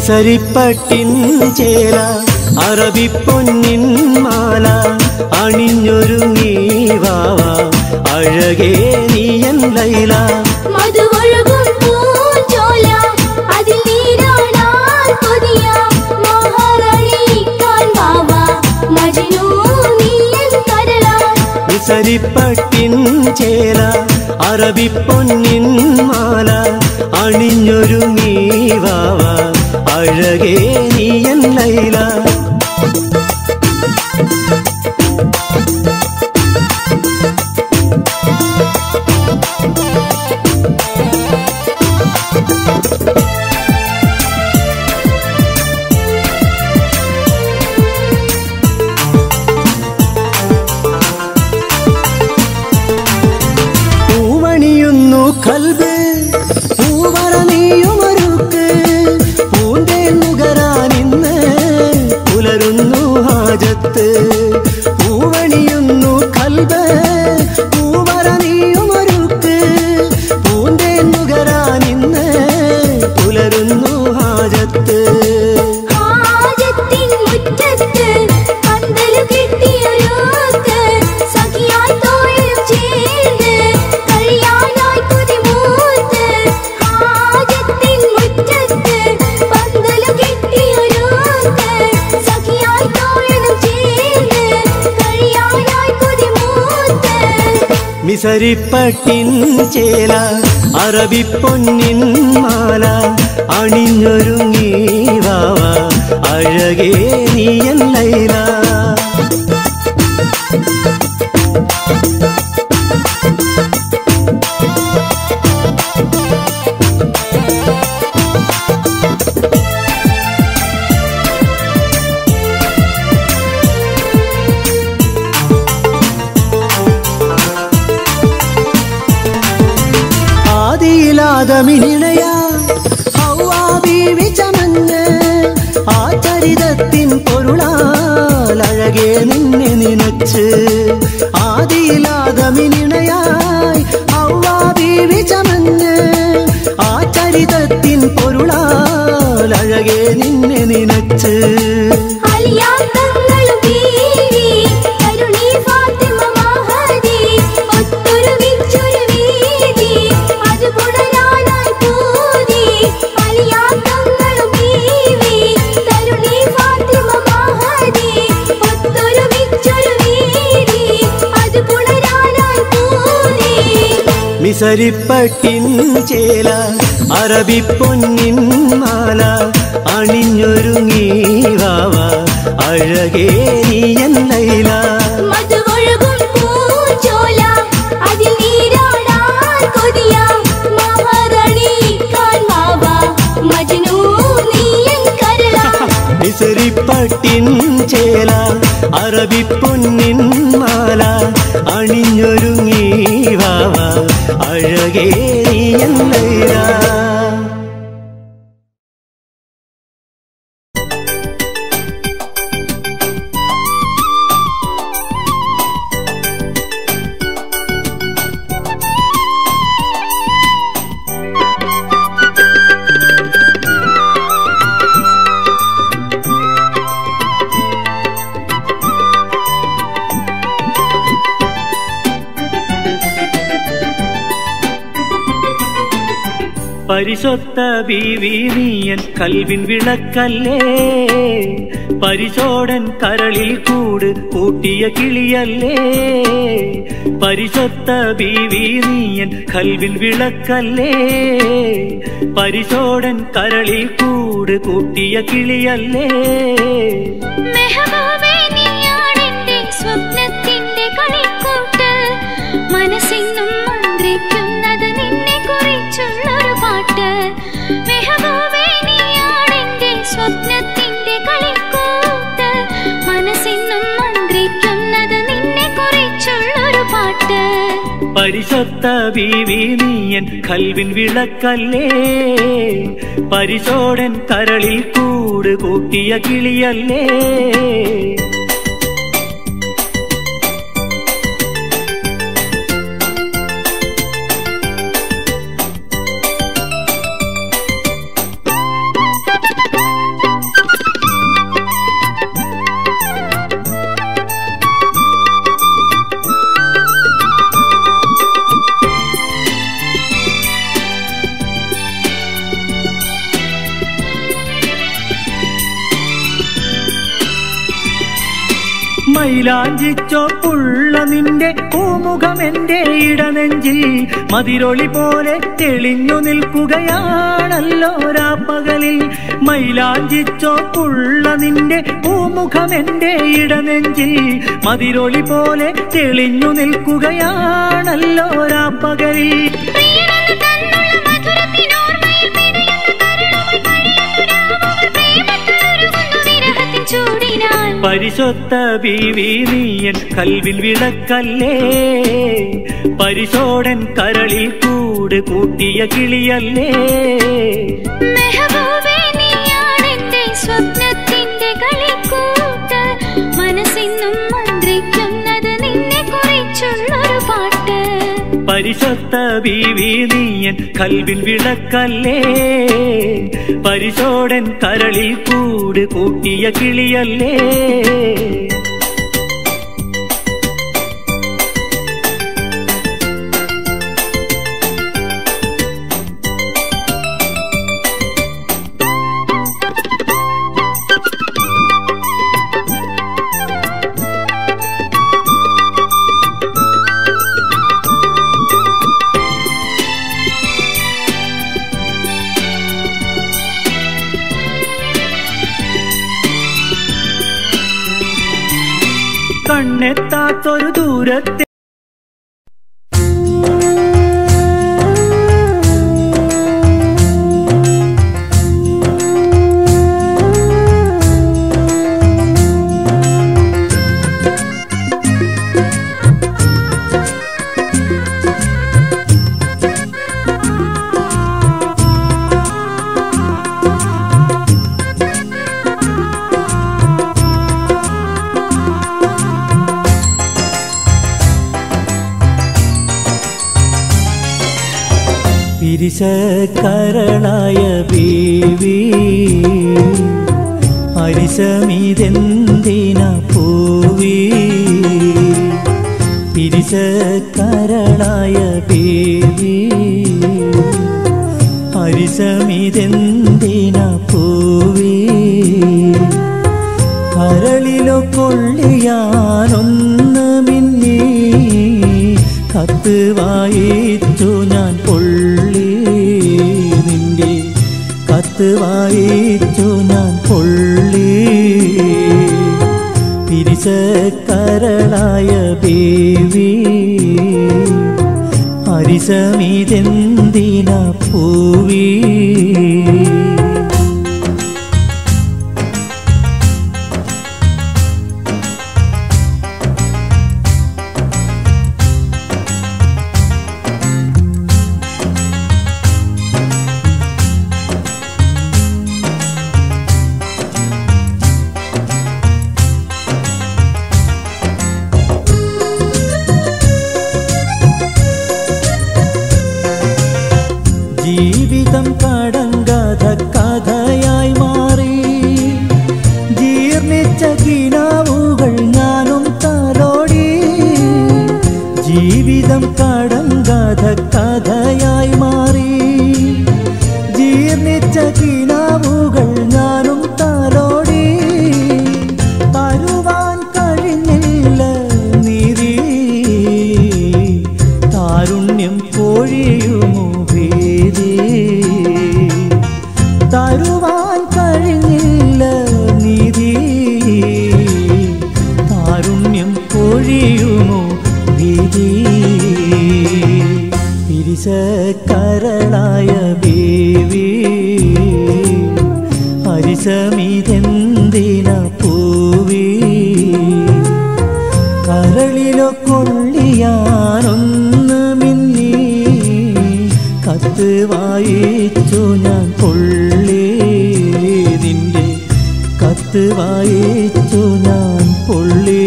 മിസരിപ്പട്ടിൻ ചേല അറബിപ്പൊന്നിൻ മാല അണിഞ്ഞൊരുങ്ങി വാവ അഴകേ നീയൻ ലൈല മധുവൊഴുകും പൂഞ്ചോല അതിൽ നീരാടാൻ കൊതിയ മഹാറാണിക്കാൻ വാവ മജ്നൂ നീയൻ കരളാ മിസരിപ്പട്ടിൻ ചേല അറബിപ്പൊന്നിൻ മാല അണിഞ്ഞൊരുങ്ങി വാവ അഴകേ നീയൻ ലൈല പൂവണിയുന്നു കൽബ് പൂവറ നീയുമൊരുക്ക് പൂന്തേ നുകരാനിന്ന് പുലരുന്നു ഹാജത്ത് പൂവണിയുന്നു കൽബ് പൂവറ നീയുമൊരുക്ക് പൂന്തേ നുകരാനിന്ന് പുലരുന്നു ഹാജത്ത് ഹാജത്തിൻ മുറ്റത്ത് പന്തല് കെട്ടിയൊരുക്ക് സഖിയായി തോളും ചേർന്ന് കഴിയാനായി കൊതിമൂത്ത് ഹാജത്തിൻ മുറ്റത്ത് പന്തല് കെട്ടിയൊരുക്ക് സഖിയായി തോളും ചേർന്ന് കഴിയാനായി കൊതിമൂത്ത് മിസരിപ്പട്ടിൻ ചേല അറബിപ്പൊന്നിൻ മാല അണിഞ്ഞൊരുങ്ങി വാവ അഴകേ നീയൻ ലൈല ആദിയിലാദമിനിണയ ഹൗവാബീവി ചമഞ്ഞ് ആ ചരിതത്തിൻ പൊരുളാൽ അഴകെ നിന്നെ നിനച്ച് ആദിയിലാദമിനിണയായി ഹൗവാബീവി ചമഞ്ഞ് ആ ചരിതത്തിൻ പൊരുളാൽ അഴകെ നിന്നെ നിനച്ച് അലിയാത്തങ്ങളും ബീവി കരുണി ഫാത്തിമ മഹദി ഒത്തൊരു വിച്ചൊരു വീതി അത് പുണരാനായി പൂതി അലിയാത്തങ്ങളും ബീവി കരുണി ഫാത്തിമ മഹദി ഒത്തൊരു വിച്ചൊരു വീതി അത് പുണരാനായി പൂതി മിസരിപ്പട്ടിൻ ചേല അറബിപ്പൊന്നിൻ മാല അണിഞ്ഞൊരുങ്ങി വാവ അഴകേ നീയൻ ലൈല മധുവൊഴുകും പൂഞ്ചോല അതിൽ നീരാടാൻ കൊതിയ മഹാറാണിക്കാൻ വാവ മജ്നൂ നീയൻ കരളാ മിസരിപ്പട്ടിൻ ചേല അറബിപ്പൊന്നിൻ മാല അണിഞ്ഞൊരുങ്ങി വാവ അഴകേ നീയൻ ലൈല പരിശൊത്ത ബീവി നീയൻ കൽവിൻ വിളക്കല്ലേ പരിശോടൻ കരളിൽ കൂട് കൂട്ടിയ കിളിയല്ലേ പരിശൊത്ത ബീവി നീയൻ കൽവിൻ വിളക്കല്ലേ പരിശോടൻ കരളിൽ കൂട് കൂട്ടിയ കിളിയല്ലേ മെഹബൂബേ നീയാണെന്റെ സ്വപ്നത്തിന്റെ കളിക്കൂട്ട് മനസ്സിന്നും മന്ത്രിക്കുന്നത് നിന്നെ കുറിച്ചുള്ളൊരു പാട്ട് മെഹബൂബേ നീയാണെന്റെ സ്വപ്നത്തിന്റെ കളിക്കൂട്ട് മനസ്സിന്നും മന്ത്രിക്കുന്നത് നിന്നെ കുറിച്ചുള്ളൊരു പാട്ട് പരിശൊത്ത ബീവി നീയൻ കൽവിൻ വിളക്കല്ലേ പരിശോടൻ കരളിൽ കൂട് കൂട്ടിയ കിളിയല്ലേ മൈലാഞ്ചിച്ചോപ്പുള്ള നിന്റെ പൂമുഖം എന്റെ ഇടനെഞ്ചിൽ മതിരൊളി പോലെ തെളിഞ്ഞു നിൽക്കുകയാണല്ലോ രാപ്പകലിൽ മൈലാഞ്ചിച്ചോപ്പുള്ള നിന്റെ പൂമുഖം എന്റെ ഇടനെഞ്ചിൽ മതിരൊളി പോലെ തെളിഞ്ഞു നിൽക്കുകയാണല്ലോ രാപ്പകലിൽ പ്രിയനെന്ന് തന്നുള്ള മധുരത്തിനോർമ്മയിൽ പിടയുന്ന കരുണമായി കഴിയുന്നു രാവുകൾ പ്രേമത്തിലൊരുങ്ങുന്നു വിരഹത്തിൻ ചൂടിനാൽ പരിശുദ്ധ ബീവി നീയൻ കൽവിൽ വിളക്കല്ലേ പരിശോടൻ കരളിൽ കൂട് കൂട്ടിയ കിളിയല്ലേ മെഹബൂബേ നീയാണെന്റെ സ്വപ്നത്തിന്റെ കളിക്കൂട്ട് മനസ്സിന്നും മന്ത്രിക്കുന്നത് നിന്നെ കുറിച്ചുള്ളൊരു പാട്ട് പരിശുദ്ധ ബീവി നീയൻ കൽവിൽ വിളക്കല്ലേ പരിശോടൻ കരളിൽ കൂട് കൂട്ടിയ കിളിയല്ലേ കണ്ണെത്താത്തൊരു ദൂരത്തെ പിരിശക്കരളായ ബീവി അരിശമിതെന്തിന പൂവി പിരിശക്കരളായ ബീവി അരിശമിതെന്തിന പൂവി കരളിലോ കൊള്ളിയാനൊന്ന് മിന്നി കത്ത് വായിച്ചു ഞാൻ പൊള്ളി നിന്റെ കത്ത് വായിച്ചു ഞാൻ പൊള്ളി പിരിശക്കരളായ ബേവി ഹരിസമിതെന്തിന പൂവി ജീവിതം കടങ്കഥ കഥയായി മാറി ജീർണിച്ച കിനാവുകൾ ഞാനും തലോടി ജീവിതം കടങ്കഥ കഥയായി മാറി ജീർണിച്ച കിനാവുകൾ ഞാനും തലോടി തരുവാൻ കഴിഞ്ഞില്ല നിധി താരുണ്യം പൊഴിയുമോ ഭീതി തരുവാൻ കഴിഞ്ഞില്ല നിധി താരുണ്യം പൊഴിയുമോ ഭീതി പിരിശക്കരളായ ബേവി ഹരിസമിതെന്തിന പൂവി കരളിലോ കൊള്ളിയാനൊന്ന് മിന്നി കത്ത് വായിച്ചു ഞാൻ പൊള്ളി നിന്റെ കത്ത് വായിച്ചു ഞാൻ പൊള്ളി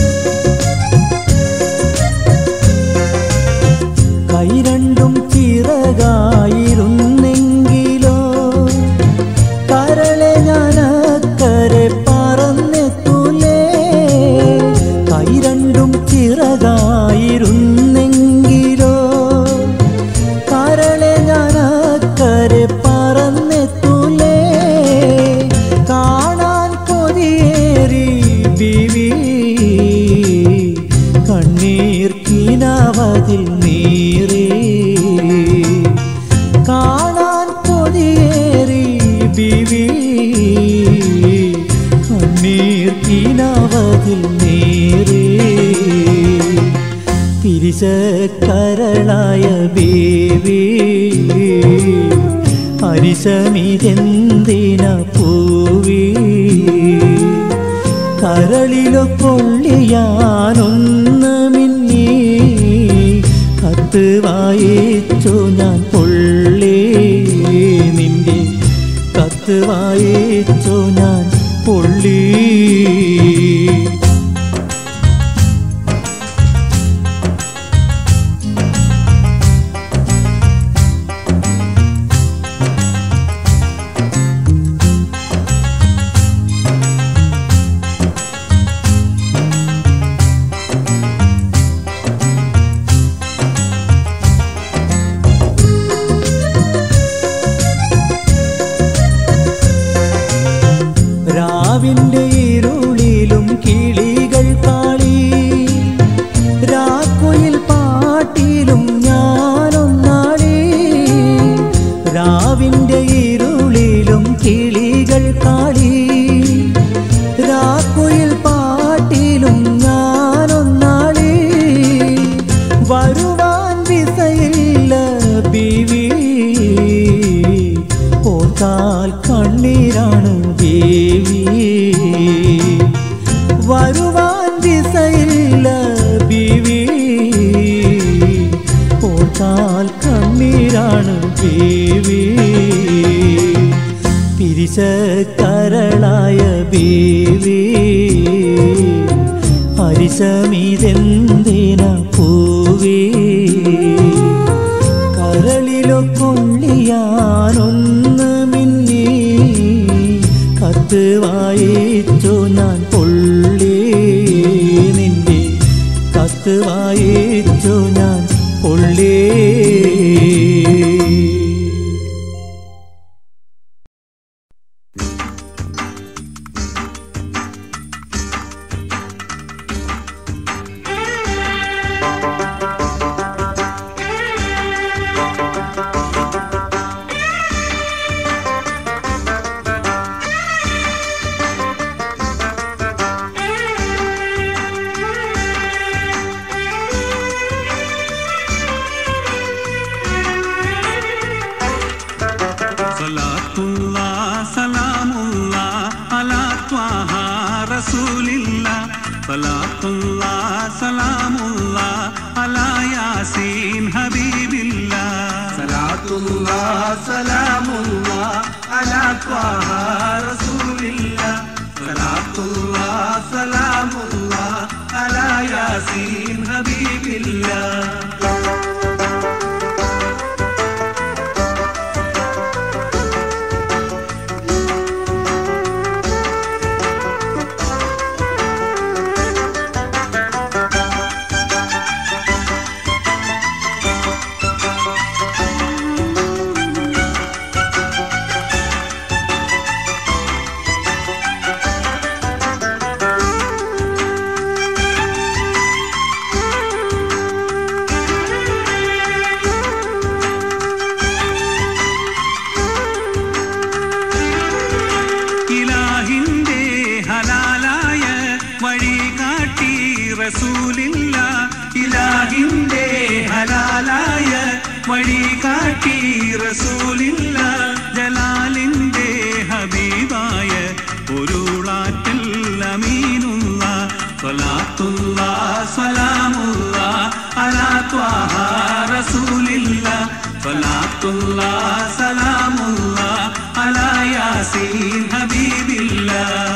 കൈ രണ്ടും ചിറ വാതിൽ നേരേ പിരിശക്കരളായ ബേവി അരിശമിതെന്തിന പൂവി കരളിലോ കൊള്ളിയാനൊന്ന് മിന്നി കത്ത് വായിച്ചു ഞാൻ പൊള്ളി നിന്റെ കത്ത് വായിച്ചു ഞാൻ പൊള്ളി രാവിന്റെ ഇരുളിലും കിളികൾ കാളി രാക്കുയിൽ പാട്ടിലും ഞാനൊന്നാളി രാവിന്റെ ഇരുളിലും കിളികൾ കാളി രാക്കുയിൽ പാട്ടിലും ഞാനൊന്നാളി വരുവാൻ വിസയില്ല ബീവി ഓർത്താൽ കണ്ണീരാണ് ദേവി വരുവാൻ ദിശയില്ല ബീവി ഓർത്താൽ കണ്ണീരാണ് ദേവി പിരിശക്കരളായ ബീവി ഹരിശമിതെന്തിന പൂവി കരളിലോ കൊള്ളിയാനൊന്ന് മിന്നി കത്ത് വായിച്ചു ഞാൻ പൊള്ളി നിന്റെ കത്ത് വായിച്ചു ഞാൻ പൊള്ളി സലാത്തുള്ള സലാമുള്ള അലാ ത്വാഹ റസൂലില്ല സലാത്തുള്ള സലാമുള്ള അലാ യാസീൻ ഹബീബില്ല സലാത്തുള്ള സലാമുള്ള അലാ ത്വാഹ റസൂലില്ല സലാത്തുള്ള സലാമുള്ള അലാ യാസീൻ ഹബീബില്ല ഇലാഹിന്റെ ഹലാലായ വഴി കാട്ടി റസൂലില്ല ഇലാഹിന്റെ ഹലാലായ വഴി കാട്ടി റസൂലില്ല ജലാലിന്റെ ഹബീബായ ഒരുളാറ്റൽ അമീനുള്ള സ്വലാത്തുള്ള സ്വലാമുള്ള അലാ ത്വാഹ റസൂലില്ല സ്വലാത്തുള്ള സലാമുള്ള അലാ യാസീൻ ഹബീബില്ല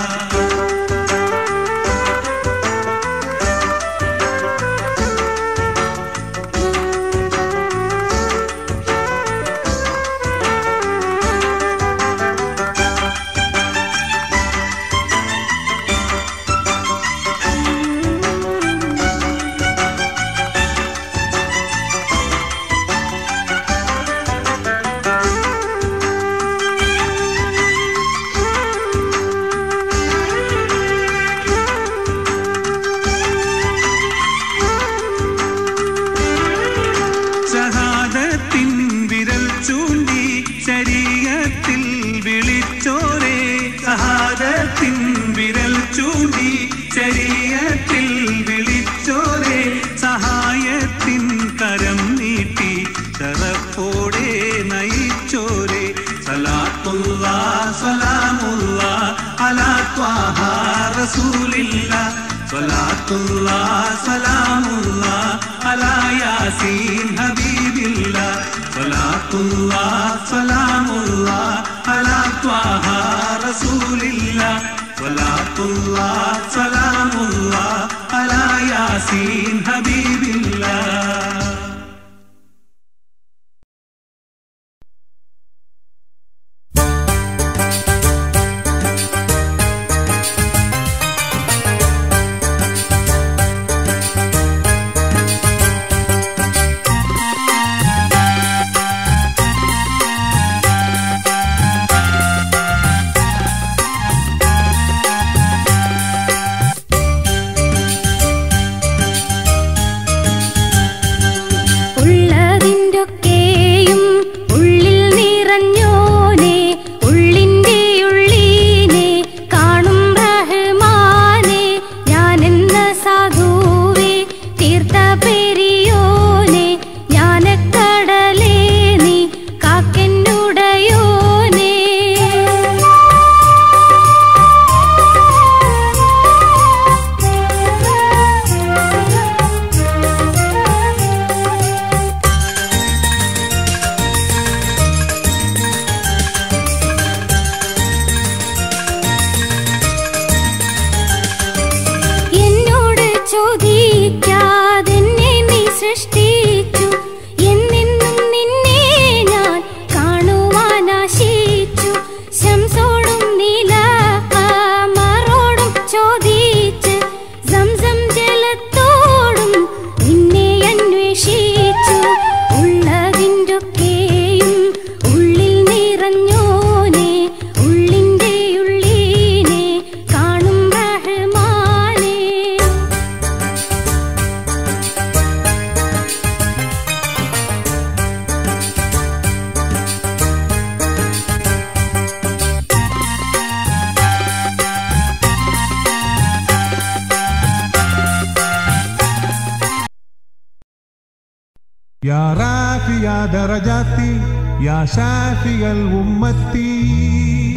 ഷഹാദത്തിൻ വിരൽ ചൂണ്ടി ശരീരത്തിൽ വിളിച്ചോരേ ഷഹാദത്തിൻ വിരൽ ചൂണ്ടി ശരീര സലാത്തുള്ള സലാമുള്ള അലാ ത്വാഹ റസൂലില്ല സലാത്തുള്ള സലാമുള്ള അലാ യാസീൻ ഹബീബില്ല സലാത്തുള്ള സലാമുള്ള അലാ ത്വാഹ റസൂലില്ല സലാത്തുള്ള സലാമുള്ള അലാ യാസീൻ ഹബീബില്ല ഉള്ളതിൻ്റൊക്കെയും ഉള്ളിൽ നിറഞ്ഞോനെ ഉള്ളിൻ്റെ ഉള്ളീനെ കാണും റഹ്മാനെ ഞാനെന്ന സാധുവേ തീർത്ത പെരിയോനെ ജ്ഞാനക്കടലേ നീ കാക്കെന്നുടയോനെ എന്നോട് ചോദിക്കാതെന്നെ നീ സൃഷ്ടിച്ചു എന്നെന്നും നിന്നെ ഞാൻ കാണുവാൻ ആശിച്ചു ശംസോടും നീലമറോടും ചോദിച്ച് സംസം ജലത്തോടും നിന്നെ അന്വേഷിച്ചു ഉള്ളതിൻ്റൊക്കെയും ഉള്ളിൽ നിറഞ്ഞോനെ ഉള്ളിൻ്റെ ഉള്ളീനെ കാണും റഹ്മാനെ يا رافع درجاتي يا شافي الأمة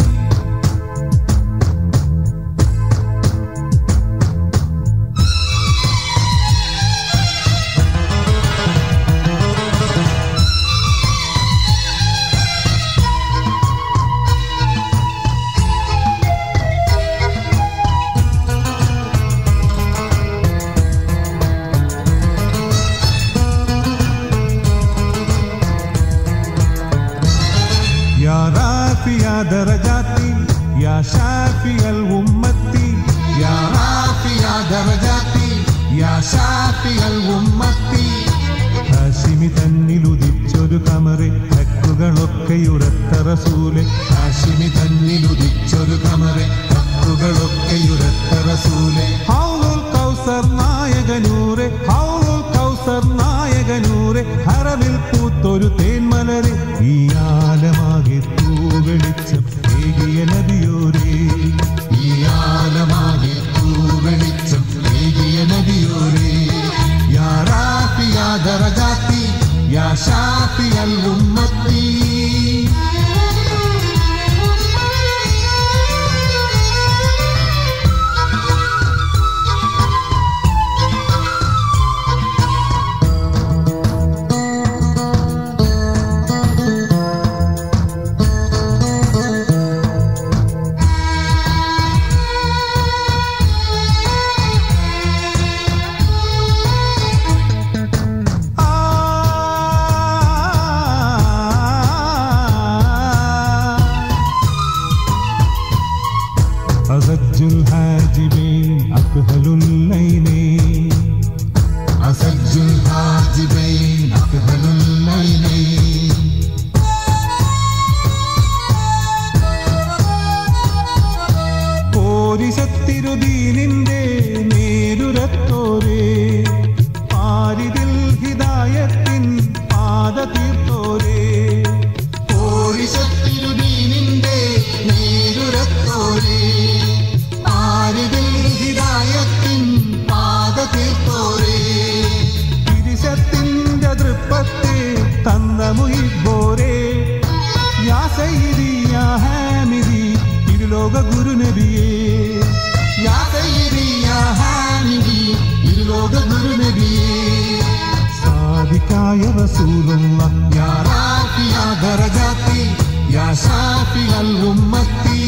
يا رافع درجاتي يا شافي الأمة يا رافع درجاتي يا شافي الأمة ഹാഷിമി തന്നിലുദിച്ചൊരു കമറെ ഹക്കുകളൊക്കെയുരത്ത റസൂലെ ഹാഷിമി തന്നിലുദിച്ചൊരു കമറെ ഹക്കുകളൊക്കെയുരത്ത റസൂലെ ഹൗലുൽ കൗസർ നായകനൂറെ ഹൗലുൽ കൗസർ നായകനൂറെ ഹറവിൽ പൂത്തൊരു തേന്മലരെ ഈ ആലമാകെ തൂവെളിച്ചം ഏകിയ നദിയോരേ ഈ ആലമാകെ തൂവെളിച്ചം ഏകിയ നദിയോരേ يا رافع درجاتي يا شافي الأمة أزج الحاجبين أكهل الليلين أزج الحاجبين أكهل الليلين പോരിശത്തിരുദീനിന്റെ നേരുരത്തോരേ പാരിതിൽ ഹിദായത്തിൻ പാത തീർത്തോരേ പോരിശത്തിരുദീനിന്റെ നേരുരത്തോരേ പാരിതിൽ ഹിദായത്തിൻ പാത തീർത്തോരേ തിരിശത്തിന്റെ തൃപ്പത്തെ തന്ന മുയിബോരേ യാ സയ്യിദി യാ ഹാമിദി ഇരുലോക ഗുരു നബിയേ യാ സയ്യിദി യാ ഹാമിദി ഇരുലോക ഗുരു നബിയേ സാദിക്കായ റസൂലുള്ള യാ റാഫിയ ദറജാത്തി യാ ഷാഫിയൽ ഉമ്മത്തി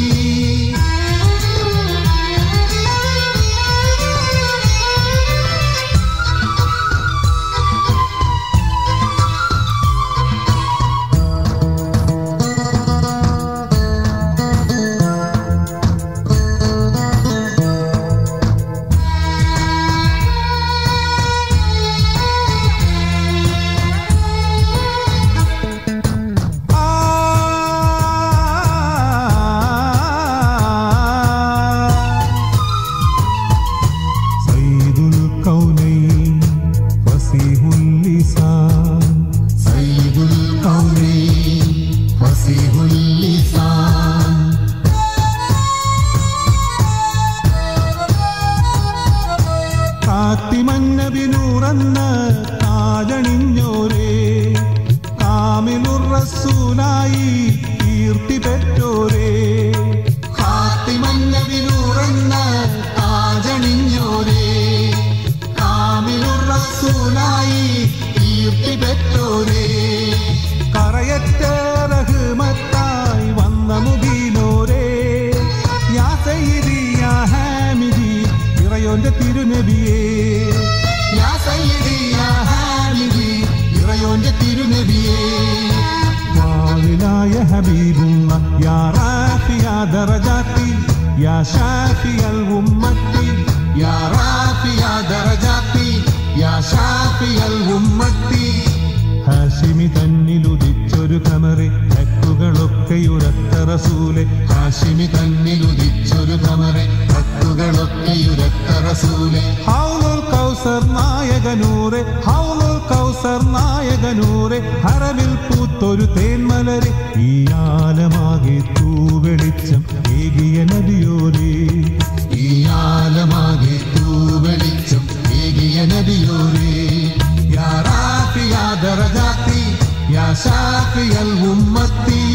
سيد الكونين فصيح اللسان سيد الكونين فصيح اللسان കാത്തിമന്നബി നൂറന്ന് താജണിഞ്ഞോരേ കാമിലുർ റസൂലായി കീർത്തി പെറ്റോരേ കാത്തിമന്നബി നൂറന്ന് താജണിഞ്ഞോരേ കാമിലുർ റസൂലായി കീർത്തി പെറ്റോരേ കറയറ്റ റഹ്മത്തായി വന്ന മുബീനോരേ യാ സയ്യിദി യാ ഹാമിദി ഇറയോന്റെ തിരുനബിയേ യാ സയ്യിദി യാ ഹാമിദി ഇറയോന്റെ തിരുനബിയേ വാവിലായ ഹബീബുള്ള യാ റാഫിയ ദറജാത്തി യാ ഷാഫിയൽ ഉമ്മത്തി യാ റാഫിയ ദറജാത്തി യാ ഷാഫിയൽ ഉമ്മത്തി ഹാഷിമി തന്നിലുദിച്ചൊരു കമറി ഹക്കുകളൊക്കെയുരത്ത റസൂലെ ഹാഷിമി തന്നിലുദിച്ചൊരു കമറി ഹക്കുകളൊക്കെയുരത്ത റസൂലെ ഹൗലുൽ കൗസർ നായകനൂറെ ഹൗലുൽ കൗസർ നായകനൂറെ ഹറമിൽ പൂത്തൊരു തേന്മലരെ ഈ ആലമാകെ തൂവെളിച്ചം ഏകിയ നദിയോരേ ഈ ആലമാകെ തൂവെളിച്ചം ഏകിയ നദിയോരേ യാ റാഫിയ ദറജാത്തി യാ ഷാഫിയൽ ഉമ്മത്തി